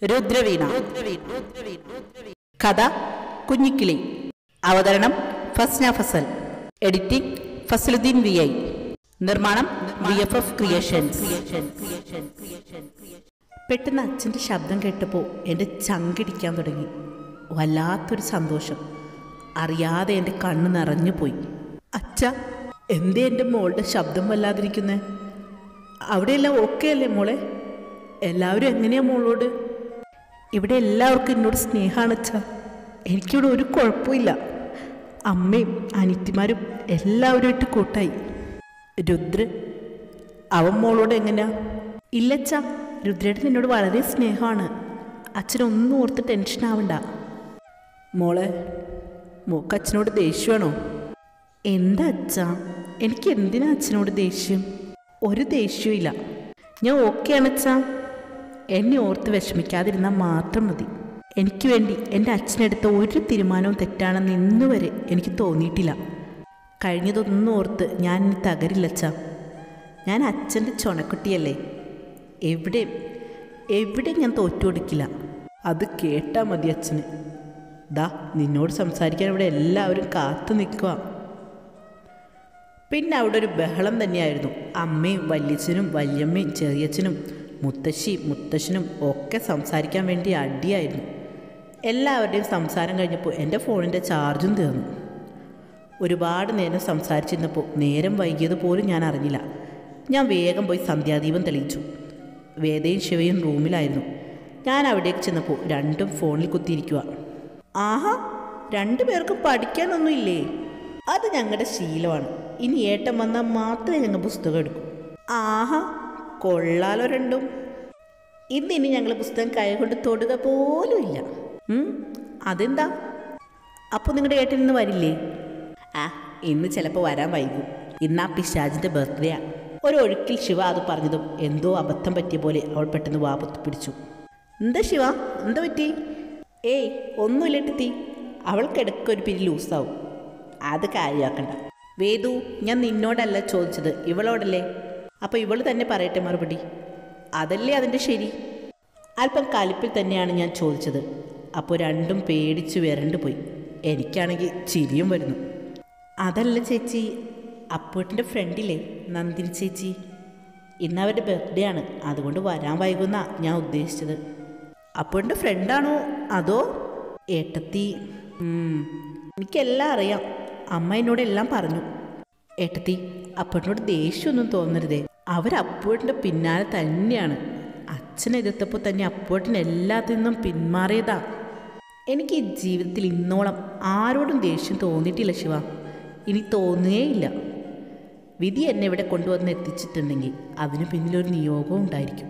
രുദ്രവീണ കഥ കുഞ്ഞിക്കിളി അവതരണം Fasna Fasal editing Fasaluddin V I നിർമ്മാണം വി എഫ് എഫ് ക്രിയേഷൻസ് പെട്ടെന്ന് അച്ഛൻ്റെ ശബ്ദം കേട്ടപ്പോൾ എൻ്റെ ചങ്കിടിക്കാൻ തുടങ്ങി വല്ലാത്തൊരു സന്തോഷം അറിയാതെ എൻ്റെ കണ്ണ് നിറഞ്ഞു പോയി അച്ഛ എന്തേ എൻ്റെ മോളുടെ ശബ്ദം വല്ലാതിരിക്കുന്നേ അവിടെയെല്ലാം ഓക്കെ അല്ലേ മോളെ എല്ലാവരും എങ്ങനെയാ മോളോട് ഇവിടെ എല്ലാവർക്കും എന്നോട് സ്നേഹമാണ് അച്ഛ എനിക്കിവിടെ ഒരു കുഴപ്പമില്ല അമ്മയും അനിയത്തിമാരും എല്ലാവരുമായിട്ട് കൂട്ടായി രുദ്ര അവൻ മോളോട് എങ്ങനെയാ ഇല്ലച്ച രുദ്രേട്ടൻ എന്നോട് വളരെ സ്നേഹമാണ് അച്ഛനൊന്നും ഓർത്ത് ടെൻഷൻ ആവണ്ട മോളെ മോക്ക് അച്ഛനോട് ദേഷ്യമാണോ എന്താ അച്ഛാ എനിക്ക് എന്തിനാ അച്ഛനോട് ദേഷ്യം ഒരു ദേഷ്യവും ഇല്ല ഞാൻ ഓക്കെയാണ് അച്ഛാ എന്നെ ഓർത്ത് വിഷമിക്കാതിരുന്നാൽ മാത്രം മതി എനിക്ക് വേണ്ടി എൻ്റെ അച്ഛനെടുത്ത ഒരു തീരുമാനവും തെറ്റാണെന്ന് ഇന്ന് വരെ എനിക്ക് തോന്നിയിട്ടില്ല കഴിഞ്ഞതൊന്നും ഓർത്ത് ഞാൻ ഇനി തകരില്ല അച്ഛാ ഞാൻ അച്ഛൻ്റെ ചുണക്കുട്ടിയല്ലേ എവിടെ എവിടെ ഞാൻ തോറ്റു കൊടുക്കില്ല അത് കേട്ടാൽ മതി അച്ഛന് ദാ നിന്നോട് സംസാരിക്കാൻ ഇവിടെ എല്ലാവരും കാത്തു നിൽക്കുക പിന്നെ അവിടെ ഒരു ബഹളം തന്നെയായിരുന്നു അമ്മയും വല്യച്ഛനും വല്യമ്മയും ചെറിയച്ഛനും മുത്തശ്ശി മുത്തശ്ശനും ഒക്കെ സംസാരിക്കാൻ വേണ്ടി അടിയായിരുന്നു എല്ലാവരുടെയും സംസാരം കഴിഞ്ഞപ്പോൾ എൻ്റെ ഫോണിൻ്റെ ചാർജും തീർന്നു ഒരുപാട് നേരം സംസാരിച്ചിരുന്നപ്പോൾ നേരം വൈകിയത് പോലും ഞാൻ അറിഞ്ഞില്ല ഞാൻ വേഗം പോയി സന്ധ്യാദീപം തെളിയിച്ചു വേദയും ശിവയും റൂമിലായിരുന്നു ഞാൻ അവിടേക്ക് ചെന്നപ്പോൾ രണ്ടും ഫോണിൽ കുത്തിയിരിക്കുക ആഹാ രണ്ടു പേർക്കും പഠിക്കാനൊന്നുമില്ലേ അത് ഞങ്ങളുടെ ശീലമാണ് ഇനി ഏട്ടൻ വന്നാൽ മാത്രമേ ഞങ്ങൾ പുസ്തകം എടുക്കൂ ആഹാ കൊള്ളാലോ രണ്ടും ഇന്ന് ഇനി ഞങ്ങൾ പുസ്തകം കൈകൊണ്ട് തൊടുക പോലും ഇല്ല ഉം, അതെന്താ അപ്പോൾ നിങ്ങളുടെ ഏട്ടൻ ഇന്ന് വരില്ലേ ആ ഇന്ന് ചിലപ്പോൾ വരാൻ വൈകും ഇന്ന് ആ പിശാജിൻ്റെ ബർത്ത്ഡേയാ ഒരു ഒഴുക്കിൽ ശിവ അത് പറഞ്ഞതും എന്തോ അബദ്ധം പറ്റിയ പോലെ അവൾ പെട്ടെന്ന് വാപത്ത് പിടിച്ചു എന്താ ശിവ എന്താ പറ്റി ഏയ് ഒന്നുമില്ല ടിത്തി അവൾക്കിടയ്ക്ക് ഒരു പിരി ലൂസാവും അത് കാര്യമാക്കണ്ട വേദു ഞാൻ നിന്നോടല്ല ചോദിച്ചത് ഇവളോടല്ലേ അപ്പോൾ ഇവൾ തന്നെ പറയട്ടെ മറുപടി അതല്ലേ അതിൻ്റെ ശരി അല്പം കലിപ്പിൽ തന്നെയാണ് ഞാൻ ചോദിച്ചത് അപ്പോൾ രണ്ടും പേടിച്ച് വരണ്ടു പോയി എനിക്കാണെങ്കിൽ ചിരിയും വരുന്നു അതല്ല ചേച്ചി അപ്പൂട്ടിൻ്റെ ഫ്രണ്ടില്ലേ നന്ദിനി ചേച്ചി ഇന്ന് അവരുടെ ബർത്ത്ഡേ ആണ് അതുകൊണ്ട് വരാൻ വൈകുന്ന ഞാൻ ഉദ്ദേശിച്ചത് അപ്പൂട്ടിൻ്റെ ഫ്രണ്ടാണോ അതോ ഏട്ടത്തി ഉം, എനിക്കെല്ലാം അറിയാം അമ്മ എന്നോട് എല്ലാം പറഞ്ഞു ഏട്ടത്തി അപ്പൂട്ടിനോട് ദേഷ്യമൊന്നും തോന്നരുതേ അവർ അപ്പൂട്ടിൻ്റെ പിന്നാലെ തന്നെയാണ് അച്ഛനെ എതിർത്തപ്പോൾ തന്നെ അപ്പൂട്ടിന് എല്ലാത്തിൽ നിന്നും പിന്മാറിയതാ എനിക്ക് ഈ ജീവിതത്തിൽ ഇന്നോളം ആരോടും ദേഷ്യം തോന്നിയിട്ടില്ല ശിവ ഇനി തോന്നുകയില്ല വിധി എന്നെ ഇവിടെ കൊണ്ടുവന്ന് എത്തിച്ചിട്ടുണ്ടെങ്കിൽ അതിനു പിന്നിലൊരു നിയോഗവും ഉണ്ടായിരിക്കും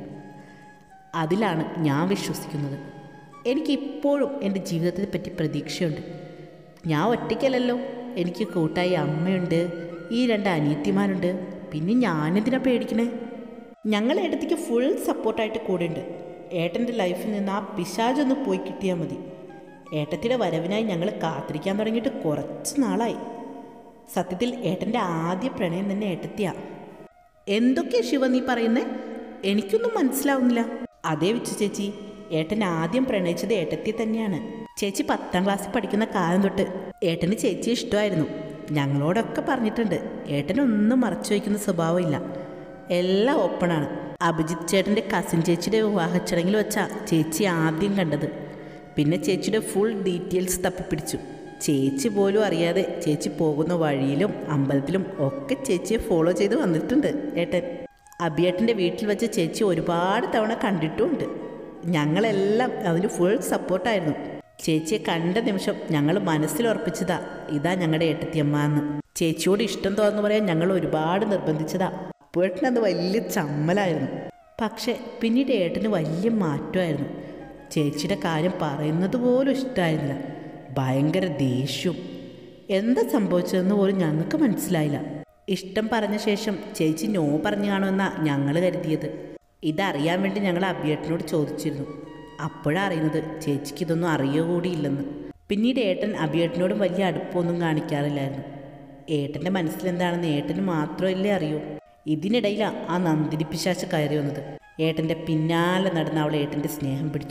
അതിലാണ് ഞാൻ വിശ്വസിക്കുന്നത് എനിക്ക് ഇപ്പോഴും എൻ്റെ ജീവിതത്തെ പറ്റി പ്രതീക്ഷയുണ്ട് ഞാൻ ഒറ്റയ്ക്കല്ലല്ലോ എനിക്ക് കൂട്ടായി അമ്മയുണ്ട് ഈ രണ്ട് അനിയത്തിമാരുണ്ട് പിന്നെ ഞാനെന്തിനാ പേടിക്കണേ ഞങ്ങൾ ഏട്ടത്തിക്ക് ഫുൾ സപ്പോർട്ടായിട്ട് കൂടെയുണ്ട് ഏട്ടൻ്റെ ലൈഫിൽ നിന്ന് ആ പിശാചൊന്ന് പോയി കിട്ടിയാൽ മതി ഏട്ടത്തിയുടെ വരവിനായി ഞങ്ങൾ കാത്തിരിക്കാൻ തുടങ്ങിയിട്ട് കുറച്ച് നാളായി സത്യത്തിൽ ഏട്ടൻ്റെ ആദ്യ പ്രണയം തന്നെ ഏട്ടത്തിയാ എന്തൊക്കെയാ ശിവ നീ പറയുന്നേ എനിക്കൊന്നും മനസ്സിലാവുന്നില്ല അതേ വെച്ചു ചേച്ചി ഏട്ടൻ ആദ്യം പ്രണയിച്ചത് ഏട്ടത്തി തന്നെയാണ് ചേച്ചി പത്താം ക്ലാസ്സിൽ പഠിക്കുന്ന കാലം തൊട്ട് ഏട്ടന് ചേച്ചി ഇഷ്ടമായിരുന്നു ഞങ്ങളോടൊക്കെ പറഞ്ഞിട്ടുണ്ട് ഏട്ടനൊന്നും മറച്ചു വയ്ക്കുന്ന സ്വഭാവമില്ല എല്ലാം ഓപ്പണാണ് അഭിജിത്ത് ചേട്ടൻ്റെ കസിൻ ചേച്ചിയുടെ വിവാഹ ചടങ്ങിൽ വെച്ചാ ചേച്ചി ആദ്യം കണ്ടത് പിന്നെ ചേച്ചിയുടെ ഫുൾ ഡീറ്റെയിൽസ് തപ്പിപ്പിടിച്ചു ചേച്ചി പോലും അറിയാതെ ചേച്ചി പോകുന്ന വഴിയിലും അമ്പലത്തിലും ഒക്കെ ചേച്ചിയെ ഫോളോ ചെയ്ത് വന്നിട്ടുണ്ട് ഏട്ടൻ അഭിയേട്ടൻ്റെ വീട്ടിൽ വെച്ച് ചേച്ചി ഒരുപാട് തവണ കണ്ടിട്ടുമുണ്ട് ഞങ്ങളെല്ലാം അതിന് ഫുൾ സപ്പോർട്ടായിരുന്നു ചേച്ചിയെ കണ്ട നിമിഷം ഞങ്ങൾ മനസ്സിലുറപ്പിച്ചതാ ഇതാ ഞങ്ങളുടെ ഏട്ടത്തിയമ്മ എന്ന് ചേച്ചിയോട് ഇഷ്ടം തോന്നുന്നു പറയാൻ ഞങ്ങൾ ഒരുപാട് നിർബന്ധിച്ചതാ അപ്പോഴേട്ടനത് വലിയ ചമ്മലായിരുന്നു പക്ഷേ പിന്നീട് ഏട്ടന് വലിയ മാറ്റമായിരുന്നു ചേച്ചിയുടെ കാര്യം പറയുന്നത് പോലും ഇഷ്ടമായിരുന്നില്ല ഭയങ്കര ദേഷ്യവും എന്താ സംഭവിച്ചതെന്ന് പോലും ഞങ്ങൾക്ക് മനസ്സിലായില്ല ഇഷ്ടം പറഞ്ഞ ശേഷം ചേച്ചി നോ പറഞ്ഞു കാണുമെന്നാ ഞങ്ങൾ കരുതിയത് ഇതറിയാൻ വേണ്ടി ഞങ്ങൾ അഭിയേട്ടനോട് ചോദിച്ചിരുന്നു അപ്പോഴാണ് അറിയുന്നത് ചേച്ചിക്ക് ഇതൊന്നും അറിയുക കൂടിയില്ലെന്ന് പിന്നീട് ഏട്ടൻ അഭിയേട്ടനോടും വലിയ അടുപ്പമൊന്നും കാണിക്കാറില്ലായിരുന്നു ഏട്ടൻ്റെ മനസ്സിലെന്താണെന്ന് ഏട്ടന് മാത്രമല്ലേ അറിയൂ ഇതിനിടയിലാണ് ആ നന്ദിനി പിശാച്ച് കയറി വന്നത് ഏട്ടൻ്റെ പിന്നാലെ നടന്ന് അവൾ ഏട്ടൻ്റെ സ്നേഹം പിടിച്ചു പറ്റി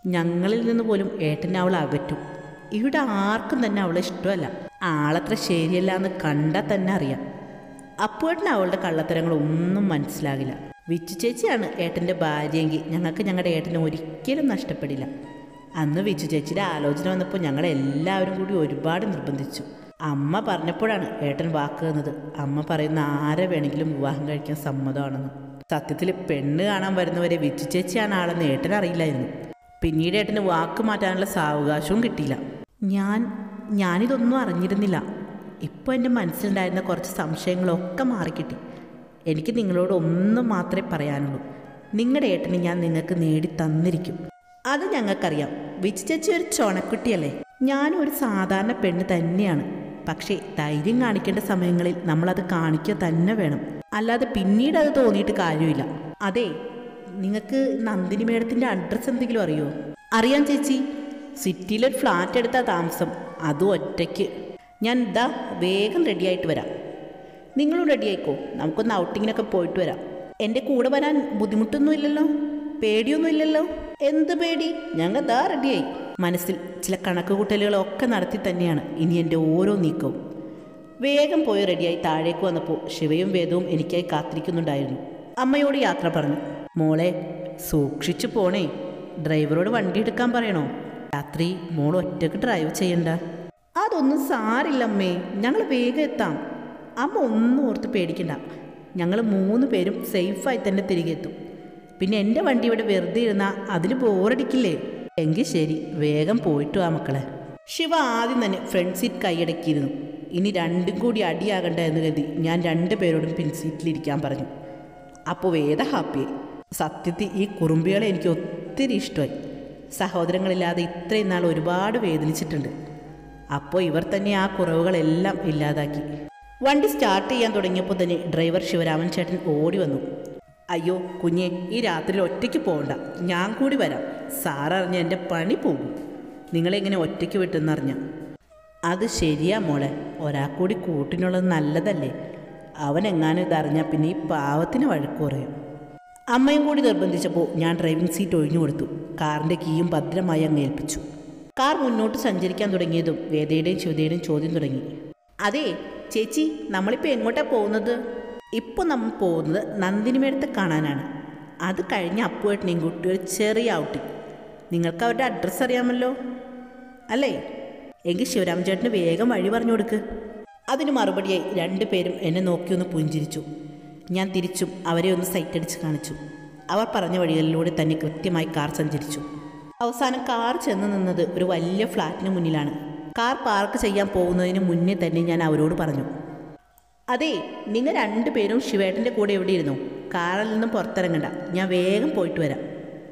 ഞങ്ങളിൽ നിന്ന് പോലും ഏട്ടനെ അവൾ അകറ്റും ഇവിടെ ആർക്കും തന്നെ അവളെ ഇഷ്ടമല്ല ആളത്ര ശരിയല്ല എന്ന് കണ്ടാൽ തന്നെ അറിയാം അപ്പോഴേട്ടന് അവളുടെ കള്ളത്തരങ്ങളൊന്നും മനസ്സിലാകില്ല വിച്ചു ചേച്ചിയാണ് ഏട്ടൻ്റെ ഭാര്യയെങ്കിൽ ഞങ്ങൾക്ക് ഞങ്ങളുടെ ഏട്ടനെ ഒരിക്കലും നഷ്ടപ്പെടില്ല അന്ന് വിച്ചു ചേച്ചിയുടെ ആലോചന വന്നപ്പോൾ ഞങ്ങളെല്ലാവരും കൂടി ഒരുപാട് നിർബന്ധിച്ചു അമ്മ പറഞ്ഞപ്പോഴാണ് ഏട്ടൻ വാക്ക് തന്നത് അമ്മ പറയുന്ന ആരെ വേണമെങ്കിലും വിവാഹം കഴിക്കാൻ സമ്മതമാണെന്ന് സത്യത്തിൽ പെണ്ണ് കാണാൻ വരുന്നവരെ വിച്ചു ചേച്ചിയാണ് ആളെന്ന് ഏട്ടൻ അറിയില്ലായിരുന്നു പിന്നീട് ഏട്ടന് വാക്ക് മാറ്റാനുള്ള സാവകാശവും കിട്ടിയില്ല ഞാൻ ഞാനിതൊന്നും അറിഞ്ഞിരുന്നില്ല ഇപ്പോൾ എൻ്റെ മനസ്സിലുണ്ടായിരുന്ന കുറച്ച് സംശയങ്ങളൊക്കെ മാറിക്കിട്ടി എനിക്ക് നിങ്ങളോട് ഒന്നും മാത്രമേ പറയാനുള്ളൂ നിങ്ങളുടെ ഏട്ടന് ഞാൻ നിങ്ങൾക്ക് നേടി തന്നിരിക്കും അത് ഞങ്ങൾക്കറിയാം വിച്ച് ചേച്ചി ഒരു ചൊണക്കുട്ടിയല്ലേ ഞാനും ഒരു സാധാരണ പെണ്ണ് തന്നെയാണ് പക്ഷേ ധൈര്യം കാണിക്കേണ്ട സമയങ്ങളിൽ നമ്മളത് കാണിക്കുക തന്നെ വേണം അല്ലാതെ പിന്നീട് അത് തോന്നിയിട്ട് കാര്യമില്ല അതെ നിങ്ങൾക്ക് നന്ദിനി മേഡത്തിൻ്റെ അഡ്രസ്സ് എന്തെങ്കിലും അറിയോ അറിയാം ചേച്ചി സിറ്റിയിലൊരു ഫ്ലാറ്റ് എടുത്താൽ താമസം അതും ഒറ്റയ്ക്ക് ഞാൻ ഇതാ വേഗം റെഡിയായിട്ട് വരാം നിങ്ങളും റെഡി ആയിക്കോ നമുക്കൊന്ന് ഔട്ടിങ്ങിനൊക്കെ പോയിട്ട് വരാം എൻ്റെ കൂടെ വരാൻ ബുദ്ധിമുട്ടൊന്നും ഇല്ലല്ലോ പേടിയൊന്നും ഇല്ലല്ലോ എന്ത് പേടി ഞങ്ങൾ ദാ റെഡിയായി മനസ്സിൽ ചില കണക്ക് കൂട്ടലുകളൊക്കെ നടത്തി തന്നെയാണ് ഇനി എൻ്റെ ഓരോ നീക്കവും വേഗം പോയി റെഡിയായി താഴേക്ക് വന്നപ്പോൾ ശിവയും വേദവും എനിക്കായി കാത്തിരിക്കുന്നുണ്ടായിരുന്നു അമ്മയോട് യാത്ര പറഞ്ഞു മോളെ സൂക്ഷിച്ചു പോണേ ഡ്രൈവറോട് വണ്ടി എടുക്കാൻ പറയണോ രാത്രി മോൾ ഒറ്റയ്ക്ക് ഡ്രൈവ് ചെയ്യണ്ട അതൊന്നും സാരില്ല അമ്മേ ഞങ്ങൾ വേഗം എത്താം അമ്മ ഒന്നും ഓർത്ത് പേടിക്കണ്ട ഞങ്ങൾ മൂന്ന് പേരും സേഫായി തന്നെ തിരികെ എത്തും പിന്നെ എൻ്റെ വണ്ടി ഇവിടെ വെറുതെ ഇരുന്നാൽ അതിന് ബോറടിക്കില്ലേ എങ്കിൽ ശരി വേഗം പോയിട്ട് വാ മക്കളെ ശിവ ആദ്യം തന്നെ ഫ്രണ്ട് സീറ്റ് കൈയടക്കിയിരുന്നു ഇനി രണ്ടും കൂടി അടിയാകണ്ട എന്ന് കരുതി ഞാൻ രണ്ട് പേരോടും പിൻ സീറ്റിലിരിക്കാൻ പറഞ്ഞു അപ്പോൾ വേദ ഹാപ്പിയായി സത്യത്തിൽ ഈ കുറുമ്പികളെ എനിക്ക് ഒത്തിരി ഇഷ്ടമായി സഹോദരങ്ങളില്ലാതെ ഇത്രയും നാൾ ഒരുപാട് വേദനിച്ചിട്ടുണ്ട് അപ്പോൾ ഇവർ തന്നെ ആ കുറവുകളെല്ലാം ഇല്ലാതാക്കി വണ്ടി സ്റ്റാർട്ട് ചെയ്യാൻ തുടങ്ങിയപ്പോൾ തന്നെ ഡ്രൈവർ ശിവരാമൻ ചേട്ടൻ ഓടി വന്നു അയ്യോ കുഞ്ഞെ ഈ രാത്രിയിൽ ഒറ്റയ്ക്ക് പോകണ്ട ഞാൻ കൂടി വരാം സാററിഞ്ഞ എൻ്റെ പണി പോകും നിങ്ങളെങ്ങനെ ഒറ്റയ്ക്ക് വിട്ടെന്നറിഞ്ഞ അത് ശരിയാ മോളെ ഒരാൾ കൂടി കൂട്ടിനുള്ളത് നല്ലതല്ലേ അവൻ എങ്ങാനും ഇതറിഞ്ഞാൽ പിന്നെ ഈ പാവത്തിന് വഴക്ക് കുറയും അമ്മയും കൂടി നിർബന്ധിച്ചപ്പോൾ ഞാൻ ഡ്രൈവിംഗ് സീറ്റ് ഒഴിഞ്ഞു കൊടുത്തു കാറിൻ്റെ കീയും ഭദ്രമായി അങ്ങ് ഏൽപ്പിച്ചു കാർ മുന്നോട്ട് സഞ്ചരിക്കാൻ തുടങ്ങിയതും വേദയുടെയും ശിവതയുടെയും ചോദ്യം തുടങ്ങി അതെ ചേച്ചി നമ്മളിപ്പോൾ എങ്ങോട്ടാണ് പോകുന്നത് ഇപ്പോൾ നമ്മൾ പോകുന്നത് നന്ദിനി മേടത്തെ കാണാനാണ് അത് കഴിഞ്ഞ് അപ്പുവേട്ടനെയും കുട്ടി ഒരു ചെറിയ ഔട്ടിങ് നിങ്ങൾക്ക് അവരുടെ അഡ്രസ്സ് അറിയാമല്ലോ അല്ലേ എങ്കിൽ ശിവരാമൻ ചേട്ടന് വേഗം വഴി പറഞ്ഞു കൊടുക്ക് അതിന് മറുപടിയായി രണ്ടുപേരും എന്നെ നോക്കി ഒന്ന് പുഞ്ചിരിച്ചു ഞാൻ തിരിച്ചും അവരെ ഒന്ന് സൈറ്റടിച്ച് കാണിച്ചു അവർ പറഞ്ഞ വഴികളിലൂടെ തന്നെ കൃത്യമായി കാർ സഞ്ചരിച്ചു അവസാനം കാർ ചെന്ന് നിന്നത് ഒരു വലിയ ഫ്ലാറ്റിന് മുന്നിലാണ് കാർ പാർക്ക് ചെയ്യാൻ പോകുന്നതിന് മുന്നേ തന്നെ ഞാൻ അവരോട് പറഞ്ഞു അതെ നിങ്ങൾ രണ്ടുപേരും ശിവേട്ടൻ്റെ കൂടെ എവിടെ ഇരുന്നു കാറിൽ നിന്നും പുറത്തിറങ്ങണ്ട ഞാൻ വേഗം പോയിട്ട് വരാം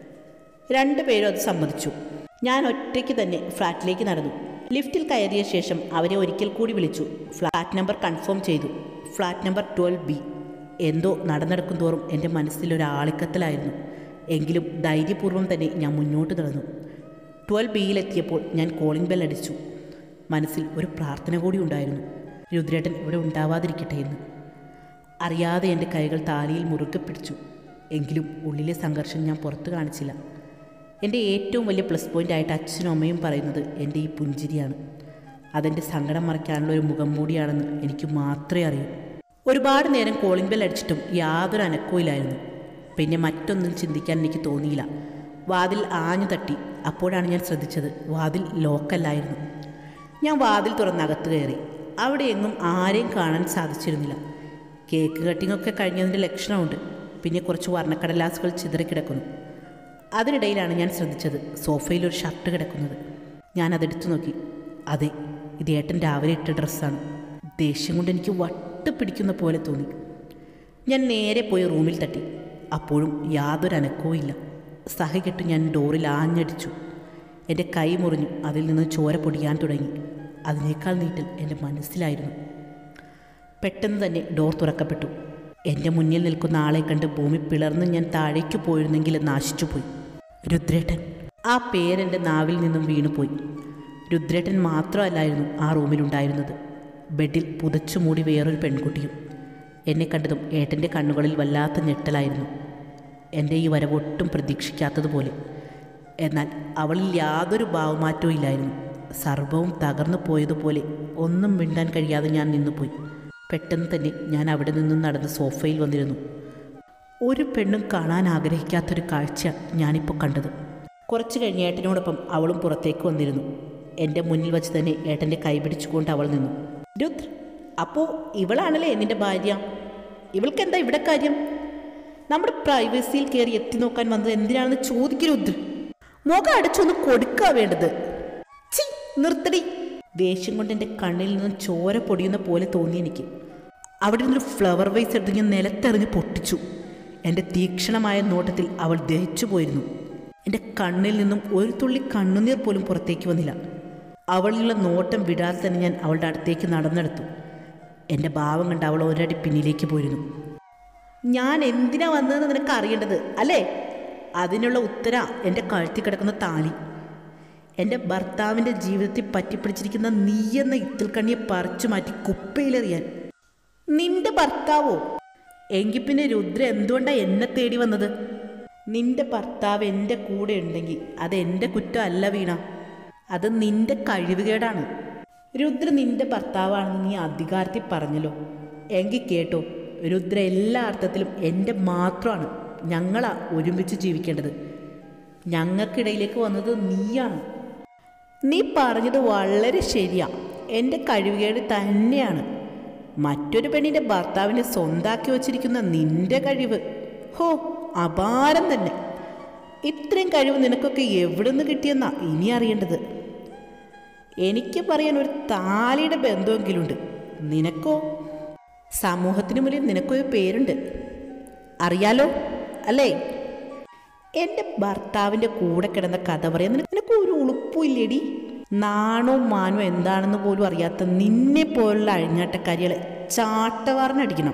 രണ്ടുപേരും അത് സമ്മതിച്ചു ഞാൻ ഒറ്റയ്ക്ക് തന്നെ ഫ്ലാറ്റിലേക്ക് നടന്നു ലിഫ്റ്റിൽ കയറിയ ശേഷം അവരെ ഒരിക്കൽ കൂടി വിളിച്ചു ഫ്ലാറ്റ് നമ്പർ കൺഫേം ചെയ്തു ഫ്ലാറ്റ് നമ്പർ ട്വൽവ് ബി എന്തോ നടന്നെടുക്കും തോറും എൻ്റെ മനസ്സിൽ ഒരു ആളിക്കത്തലായിരുന്നു എങ്കിലും ധൈര്യപൂർവ്വം തന്നെ ഞാൻ മുന്നോട്ട് നടന്നു ട്വൽവ് ബിയിലെത്തിയപ്പോൾ ഞാൻ കോളിംഗ് ബെൽ അടിച്ചു മനസ്സിൽ ഒരു പ്രാർത്ഥന കൂടി ഉണ്ടായിരുന്നു രുദ്രേട്ടൻ ഇവിടെ ഉണ്ടാവാതിരിക്കട്ടെ എന്ന് അറിയാതെ എൻ്റെ കൈകൾ താലിയിൽ മുറുകെ പിടിച്ചു എങ്കിലും ഉള്ളിലെ സംഘർഷം ഞാൻ പുറത്തു കാണിച്ചില്ല എൻ്റെ ഏറ്റവും വലിയ പ്ലസ് പോയിൻ്റ് ആയിട്ട് അച്ഛനും അമ്മയും പറയുന്നത് എൻ്റെ ഈ പുഞ്ചിരിയാണ് അതെൻ്റെ സങ്കടം മറയ്ക്കാനുള്ള ഒരു മുഖം മൂടിയാണെന്ന് എനിക്ക് മാത്രമേ അറിയൂ ഒരുപാട് നേരം കോളിംഗ് ബെൽ അടിച്ചിട്ടും യാതൊരു അനക്കവുമില്ലായിരുന്നു പിന്നെ മറ്റൊന്നും ചിന്തിക്കാൻ എനിക്ക് തോന്നിയില്ല വാതിൽ ആഞ്ഞു തട്ടി അപ്പോഴാണ് ഞാൻ ശ്രദ്ധിച്ചത് വാതിൽ ലോക്കല്ലായിരുന്നു ഞാൻ വാതിൽ തുറന്നകത്ത് കയറി അവിടെ എങ്ങും ആരെയും കാണാൻ സാധിച്ചിരുന്നില്ല കേക്ക് കട്ടിങ്ങൊക്കെ കഴിഞ്ഞതിൻ്റെ ലക്ഷണമുണ്ട് പിന്നെ കുറച്ച് വർണ്ണക്കടലാസുകൾ ചിതറിക്കിടക്കുന്നു അതിനിടയിലാണ് ഞാൻ ശ്രദ്ധിച്ചത് സോഫയിൽ ഒരു ഷർട്ട് കിടക്കുന്നത് ഞാൻ അതെടുത്തു നോക്കി അതെ ഇത് ഏട്ടൻ രാവിലെ ഇട്ട ഡ്രസ്സാണ് ദേഷ്യം കൊണ്ട് എനിക്ക് വട്ട് പിടിക്കുന്ന പോലെ തോന്നി ഞാൻ നേരെ പോയി റൂമിൽ തട്ടി അപ്പോഴും യാതൊരു അനക്കവും ഇല്ല സഹകെട്ട് ഞാൻ ഡോറിൽ ആഞ്ഞടിച്ചു എൻ്റെ കൈ മുറിഞ്ഞു അതിൽ നിന്ന് ചോര പൊടിയാൻ തുടങ്ങി അതിനേക്കാൾ നീറ്റൽ എൻ്റെ മനസ്സിലായിരുന്നു പെട്ടെന്ന് തന്നെ ഡോർ തുറക്കപ്പെട്ടു എൻ്റെ മുന്നിൽ നിൽക്കുന്ന ആളെ കണ്ട് ഭൂമി പിളർന്ന് ഞാൻ താഴേക്ക് പോയിരുന്നെങ്കിൽ നാശിച്ചുപോയി രുദ്രേട്ടൻ ആ പേരെൻ്റെ നാവിൽ നിന്നും വീണുപോയി രുദ്രേട്ടൻ മാത്രമല്ലായിരുന്നു ആ റൂമിലുണ്ടായിരുന്നത് ബെഡിൽ പുതച്ചു മൂടി വേറൊരു പെൺകുട്ടിയും എന്നെ കണ്ടതും ഏട്ടൻ്റെ കണ്ണുകളിൽ വല്ലാത്ത ഞെട്ടലായിരുന്നു എൻ്റെ ഈ വരവൊട്ടും പ്രതീക്ഷിക്കാത്തതുപോലെ എന്നാൽ അവളിൽ യാതൊരു ഭാവമാറ്റവും ഇല്ലായിരുന്നു സർവവും തകർന്നു പോയതുപോലെ ഒന്നും മിണ്ടാൻ കഴിയാതെ ഞാൻ നിന്നുപോയി പെട്ടെന്ന് തന്നെ ഞാൻ അവിടെ നിന്നും നടന്ന് സോഫയിൽ വന്നിരുന്നു ഒരു പെണ്ണും കാണാൻ ആഗ്രഹിക്കാത്തൊരു കാഴ്ച ഞാനിപ്പോൾ കണ്ടത് കുറച്ച് കഴിഞ്ഞ് ഏട്ടനോടൊപ്പം അവളും പുറത്തേക്ക് വന്നിരുന്നു എൻ്റെ മുന്നിൽ വച്ച് തന്നെ ഏട്ടൻ്റെ കൈ പിടിച്ചുകൊണ്ട് അവൾ നിന്നു രുദ്ര അപ്പോൾ ഇവളാണല്ലേ നിൻ്റെ ഭാര്യ ഇവൾക്ക് എന്താ ഇവിടെ കാര്യം നമ്മുടെ പ്രൈവസിയിൽ കയറി എത്തി നോക്കാൻ വന്നത് എന്തിനാണെന്ന് ചോദിക്കൂ രുദ്ര മുഖം അടച്ചൊന്ന് കൊടുക്കുക വേണ്ടത് ഛി, നിർത്തടി ദേഷ്യം കൊണ്ട് എൻ്റെ കണ്ണിൽ നിന്നും ചോര പൊടിയുന്ന പോലെ തോന്നി എനിക്ക് അവിടെ നിന്നൊരു ഫ്ലവർ വൈസ് എടുത്ത് ഞാൻ നിലത്തെറിഞ്ഞ് പൊട്ടിച്ചു എൻ്റെ തീക്ഷണമായ നോട്ടത്തിൽ അവൾ ദഹിച്ചു പോയിരുന്നു എൻ്റെ കണ്ണിൽ നിന്നും ഒരു തുള്ളി കണ്ണുനീർ പോലും പുറത്തേക്ക് വന്നില്ല അവളിലുള്ള നോട്ടം വിടാതെ തന്നെ ഞാൻ അവളുടെ അടുത്തേക്ക് നടന്നെടുത്തു എൻ്റെ ഭാവം കണ്ട് അവൾ ഒരടി പിന്നിലേക്ക് പോയിരുന്നു ഞാൻ എന്തിനാ വന്നതെന്ന് നിനക്ക് അറിയേണ്ടത് അല്ലേ അതിനുള്ള ഉത്തര എൻ്റെ കഴുത്തി കിടക്കുന്ന താലി എൻ്റെ ഭർത്താവിൻ്റെ ജീവിതത്തിൽ പറ്റിപ്പിടിച്ചിരിക്കുന്ന നീ എന്ന ഇത്തിൽക്കണ്ണിയെ പറിച്ചു മാറ്റി കുപ്പയിലെറിയാൻ നിന്റെ ഭർത്താവോ എങ്കിൽ പിന്നെ രുദ്ര എന്തുകൊണ്ടാണ് എന്നെ തേടി വന്നത് നിന്റെ ഭർത്താവ് എൻ്റെ കൂടെ ഉണ്ടെങ്കിൽ അത് എൻ്റെ കുറ്റമല്ല വീണ അത് നിന്റെ കഴിവുകേടാണ് രുദ്ര നിന്റെ ഭർത്താവാണെന്ന് നീ അധികാരത്തിൽ പറഞ്ഞല്ലോ എങ്കിൽ കേട്ടോ രുദ്ര എല്ലാ അർത്ഥത്തിലും എൻ്റെ മാത്രമാണ് ഞങ്ങളാ ഒരുമിച്ച് ജീവിക്കേണ്ടത് ഞങ്ങൾക്കിടയിലേക്ക് വന്നത് നീയാണ് നീ പറഞ്ഞത് വളരെ ശരിയാ എൻ്റെ കഴിവുകേട് തന്നെയാണ് മറ്റൊരു പെണ്ണിൻ്റെ ഭർത്താവിനെ സ്വന്താക്കി വച്ചിരിക്കുന്ന നിന്റെ കഴിവ് ഹോ അപാരം തന്നെ ഇത്രയും കഴിവ് നിനക്കൊക്കെ എവിടെ നിന്ന് കിട്ടിയെന്നാ ഇനി അറിയേണ്ടത് എനിക്ക് പറയാൻ ഒരു താലിയുടെ ബന്ധമെങ്കിലുണ്ട് നിനക്കോ സമൂഹത്തിന് മുന്നിൽ നിനക്കൊരു പേരുണ്ട് അറിയാലോ അല്ലേ എൻ്റെ ഭർത്താവിൻ്റെ കൂടെ കിടന്ന കഥ പറയാൻ നിനക്ക് നിനക്ക് ഒരു ഉളുപ്പില്ലേടി നാണവും മാനവും എന്താണെന്ന് പോലും അറിയാത്ത നിന്നെ പോലുള്ള അഴിഞ്ഞാട്ടക്കാരികളെ ചാട്ടവാറിനടിക്കണം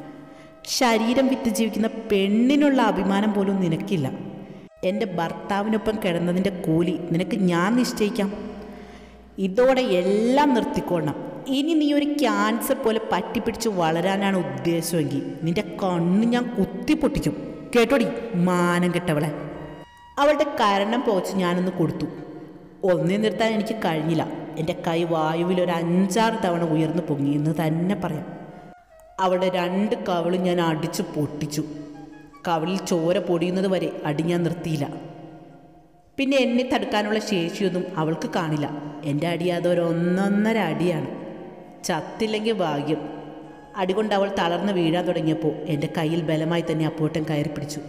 ശരീരം വിറ്റ് ജീവിക്കുന്ന പെണ്ണിനുള്ള അഭിമാനം പോലും നിനക്കില്ല എൻ്റെ ഭർത്താവിനൊപ്പം കിടന്നതിൻ്റെ കൂലി നിനക്ക് ഞാൻ നിശ്ചയിക്കാം ഇതോടെ എല്ലാം നിർത്തിക്കൊള്ളണം ഇനി നീ ഒരു ക്യാൻസർ പോലെ പറ്റിപ്പിടിച്ച് വളരാനാണ് ഉദ്ദേശമെങ്കിൽ നിന്റെ കണ്ണ് ഞാൻ കുത്തിപ്പൊട്ടിക്കും കേട്ടോടി മാനം കെട്ടവളെ അവളുടെ കരണം പോച്ച് ഞാനൊന്ന് കൊടുത്തു ഒന്നേ നിർത്താൻ എനിക്ക് കഴിഞ്ഞില്ല എൻ്റെ കൈ വായുവിൽ ഒരു അഞ്ചാറ് തവണ ഉയർന്നു പൊങ്ങി എന്ന് തന്നെ പറയാം അവളുടെ രണ്ട് കവിളും ഞാൻ അടിച്ചു പൊട്ടിച്ചു കവിളിൽ ചോര പൊടിയുന്നത് വരെ അടി ഞാൻ നിർത്തിയില്ല പിന്നെ എന്നെ തടുക്കാനുള്ള ശേഷിയൊന്നും അവൾക്ക് കാണില്ല എൻ്റെ അടി അതൊരു ഒന്നൊന്നര അടിയാണ് ചത്തില്ലെങ്കിൽ ഭാഗ്യം അടികൊണ്ട് അവൾ തളർന്ന് വീഴാൻ തുടങ്ങിയപ്പോൾ എൻ്റെ കയ്യിൽ ബലമായി തന്നെ അപ്പോട്ടൻ കയറി പിടിച്ചു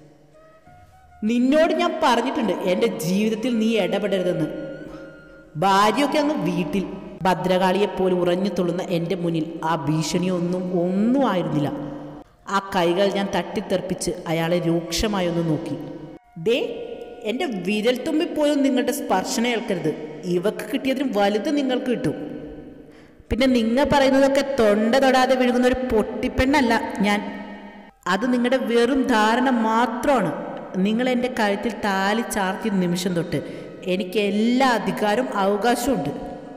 നിന്നോട് ഞാൻ പറഞ്ഞിട്ടുണ്ട് എൻ്റെ ജീവിതത്തിൽ നീ ഇടപെടരുതെന്ന് ഭാര്യയൊക്കെ അങ്ങ് വീട്ടിൽ ഭദ്രകാളിയെപ്പോലെ ഉറഞ്ഞു തുള്ളുന്ന എൻ്റെ മുന്നിൽ ആ ഭീഷണിയൊന്നും ഒന്നും ആയിരുന്നില്ല ആ കൈകൾ ഞാൻ തട്ടിത്തെറിപ്പിച്ച് അയാളെ രൂക്ഷമായി ഒന്ന് നോക്കി ദേ എൻ്റെ വിരൽത്തുമ്പിൽ പോലും നിങ്ങളുടെ സ്പർശനം ഏൽക്കരുത് ഇവക്ക് കിട്ടിയതിന് വലുത് നിങ്ങൾക്ക് കിട്ടും പിന്നെ നിങ്ങൾ പറയുന്നതൊക്കെ തൊണ്ട തൊടാതെ വിഴുങ്ങുന്ന ഒരു പൊട്ടിപ്പെണ്ണല്ല ഞാൻ അത് നിങ്ങളുടെ വെറും ധാരണ മാത്രമാണ് നിങ്ങൾ എൻ്റെ കഴുത്തിൽ താലി ചാർത്തിയ നിമിഷം തൊട്ട് എനിക്ക് എല്ലാ അധികാരവും അവകാശവും ഉണ്ട്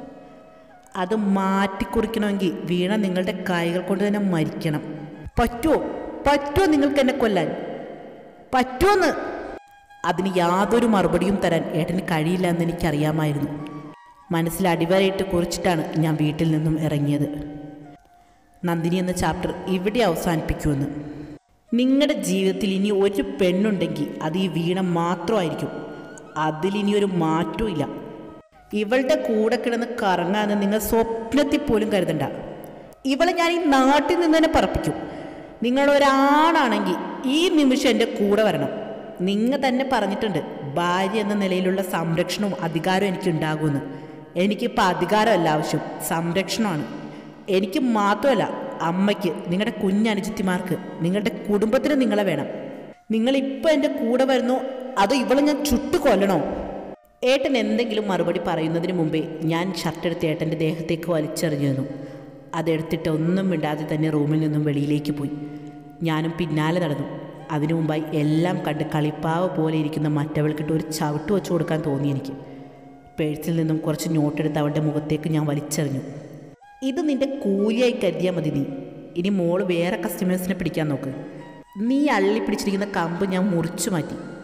അത് മാറ്റിക്കുറിക്കണമെങ്കിൽ വീണ നിങ്ങളുടെ കൈകൾ കൊണ്ട് തന്നെ മരിക്കണം പറ്റുമോ പറ്റുമോ നിങ്ങൾക്ക് എന്നെ കൊല്ലാൻ പറ്റുമോന്ന് അതിന് യാതൊരു മറുപടിയും തരാൻ ഏട്ടന് കഴിയില്ല എന്ന് എനിക്കറിയാമായിരുന്നു മനസ്സിൽ അടിവരയിട്ട് കുറിച്ചിട്ടാണ് ഞാൻ വീട്ടിൽ നിന്നും ഇറങ്ങിയത് നന്ദിനി എന്ന ചാപ്റ്റർ ഇവിടെ അവസാനിപ്പിക്കുമെന്ന് നിങ്ങളുടെ ജീവിതത്തിൽ ഇനി ഒരു പെണ്ണുണ്ടെങ്കിൽ അത് ഈ വീണ മാത്രമായിരിക്കും അതിലിനി ഒരു മാറ്റവും ഇല്ല ഇവളുടെ കൂടെ കിടന്ന് കറങ്ങാന്ന് നിങ്ങൾ സ്വപ്നത്തിൽ പോലും കരുതണ്ട ഇവളെ ഞാൻ ഈ നാട്ടിൽ നിന്ന് തന്നെ പറപ്പിക്കും നിങ്ങൾ ഒരാണാണെങ്കിൽ ഈ നിമിഷം എൻ്റെ കൂടെ വരണം നിങ്ങൾ തന്നെ പറഞ്ഞിട്ടുണ്ട് ഭാര്യ എന്ന നിലയിലുള്ള സംരക്ഷണവും അധികാരവും എനിക്ക് ഉണ്ടാകുമെന്ന് എനിക്കിപ്പോൾ അധികാരമല്ല ആവശ്യം സംരക്ഷണമാണ് എനിക്ക് മാത്രമല്ല അമ്മയ്ക്ക് നിങ്ങളുടെ കുഞ്ഞനുജത്തിമാർക്ക് നിങ്ങളുടെ കുടുംബത്തിന് നിങ്ങളെ വേണം നിങ്ങളിപ്പോൾ എൻ്റെ കൂടെ വരുന്നോ അതോ ഇവളെ ഞാൻ ചുട്ടു കൊല്ലണോ ഏട്ടൻ എന്തെങ്കിലും മറുപടി പറയുന്നതിന് മുമ്പേ ഞാൻ ഷർട്ടെടുത്ത് ഏട്ടൻ്റെ ദേഹത്തേക്ക് വലിച്ചെറിഞ്ഞിരുന്നു അതെടുത്തിട്ട് ഒന്നും മിണ്ടാതെ തന്നെ റൂമിൽ നിന്നും വെളിയിലേക്ക് പോയി ഞാനും പിന്നാലെ നടന്നു അതിനു മുമ്പായി എല്ലാം കണ്ട് കളിപ്പാവ് പോലെ ഇരിക്കുന്ന മറ്റവൾക്കിട്ട് ഒരു ചവിട്ട് വെച്ചു കൊടുക്കാൻ തോന്നി എനിക്ക് പേഴ്സിൽ നിന്നും കുറച്ച് നോട്ടെടുത്ത് അവളുടെ മുഖത്തേക്ക് ഞാൻ വലിച്ചെറിഞ്ഞു ഇത് നിന്റെ കൂലിയായി കരുതിയാൽ മതി നീ ഇനി മോള് വേറെ കസ്റ്റമേഴ്സിനെ പിടിക്കാൻ നോക്ക് നീ അള്ളി പിടിച്ചിരിക്കുന്ന കമ്പ് ഞാൻ മുറിച്ചു മാറ്റി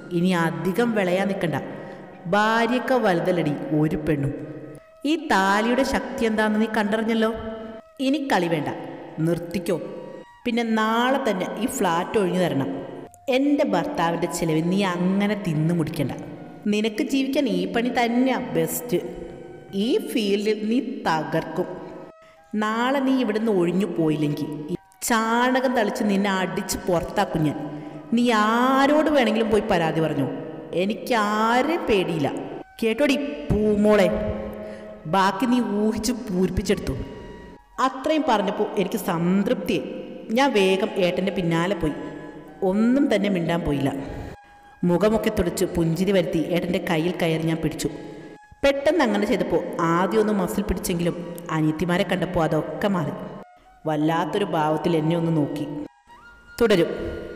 ഇനി അധികം വിളയാൻ നിൽക്കണ്ട ഭാര്യയൊക്കെ വലുതല്ലടി ഒരു പെണ്ണും ഈ താലിയുടെ ശക്തി എന്താണെന്ന് നീ കണ്ടറിഞ്ഞല്ലോ ഇനി കളി വേണ്ട നിർത്തിക്കോ പിന്നെ നാളെ തന്നെ ഈ ഫ്ലാറ്റ് ഒഴിഞ്ഞു തരണം എൻ്റെ ഭർത്താവിൻ്റെ ചിലവിൽ നീ അങ്ങനെ തിന്നു മുടിക്കണ്ട നിനക്ക് ജീവിക്കാൻ ഈ പണി തന്നെയാ ബെസ്റ്റ് ഈ ഫീൽഡിൽ നീ തകർക്കും നാളെ നീ ഇവിടുന്ന് ഒഴിഞ്ഞു പോയില്ലെങ്കിൽ ഈ ചാണകം തളിച്ച് നിന്നെ അടിച്ച് പുറത്താക്കും ഞാൻ നീ ആരോട് വേണമെങ്കിലും പോയി പരാതി പറഞ്ഞു എനിക്ക് ആരെയും പേടിയില്ല കേട്ടോടി പൂമോളെ ബാക്കി നീ ഊഹിച്ച് പൂരിപ്പിച്ചെടുത്തു അത്രയും പറഞ്ഞപ്പോൾ എനിക്ക് സംതൃപ്തിയായി ഞാൻ വേഗം ഏട്ടൻ്റെ പിന്നാലെ പോയി ഒന്നും തന്നെ മിണ്ടാൻ പോയില്ല മുഖമൊക്കെ തുടച്ച് പുഞ്ചിരി വരുത്തി ഏട്ടൻ്റെ കയ്യിൽ കയറി ഞാൻ പിടിച്ചു പെട്ടെന്ന് അങ്ങനെ ചെയ്തപ്പോൾ ആദ്യം ഒന്ന് മസിൽ പിടിച്ചെങ്കിലും അനിയത്തിമാരെ കണ്ടപ്പോൾ അതൊക്കെ മാറി വല്ലാത്തൊരു ഭാവത്തിൽ എന്നെ ഒന്ന് നോക്കി തുടരും